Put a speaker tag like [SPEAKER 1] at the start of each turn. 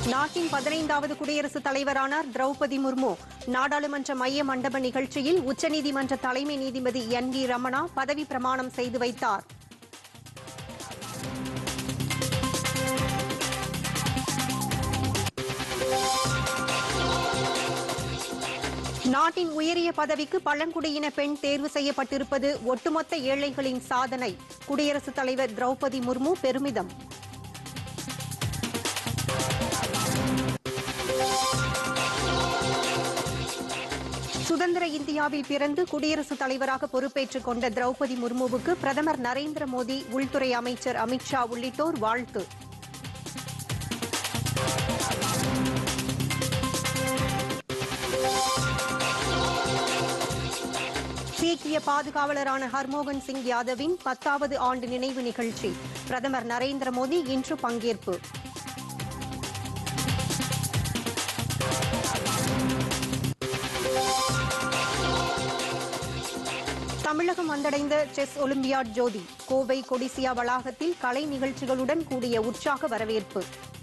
[SPEAKER 1] நாட்டின் பதினைந்தாவது குடியரசுத் தலைவரானார் திரௌபதி முர்மு நாடாளுமன்ற மைய மண்டப நிகழ்ச்சியில் உச்சநீதிமன்ற தலைமை நீதிபதி என் வி ரமணா பதவி பிரமாணம் செய்து வைத்தார் நாட்டின் உயரிய பதவிக்கு பழங்குடியின பெண் தேர்வு செய்யப்பட்டிருப்பது ஒட்டுமொத்த ஏழைகளின் சாதனை குடியரசுத் தலைவர் திரௌபதி முர்மு பெருமிதம் சுதந்திர இந்தியாவில் பிறந்து குடியரசுத் தலைவராக பொறுப்பேற்றுக் கொண்ட திரௌபதி முர்முவுக்கு பிரதமர் நரேந்திர மோடி உள்துறை அமைச்சர் அமித்ஷா உள்ளிட்டோர் வாழ்த்து சீக்கிய பாதுகாவலரான ஹர்மோகன் சிங் யாதவின் பத்தாவது ஆண்டு நினைவு நிகழ்ச்சி பிரதமர் நரேந்திர மோடி இன்று பங்கேற்பு தமிழகம் வந்தடைந்த செஸ் ஒலிம்பியாட் ஜோதி கோவை கொடிசியா வளாகத்தில் கலை நிகழ்ச்சிகளுடன் கூடிய உற்சாக வரவேற்பு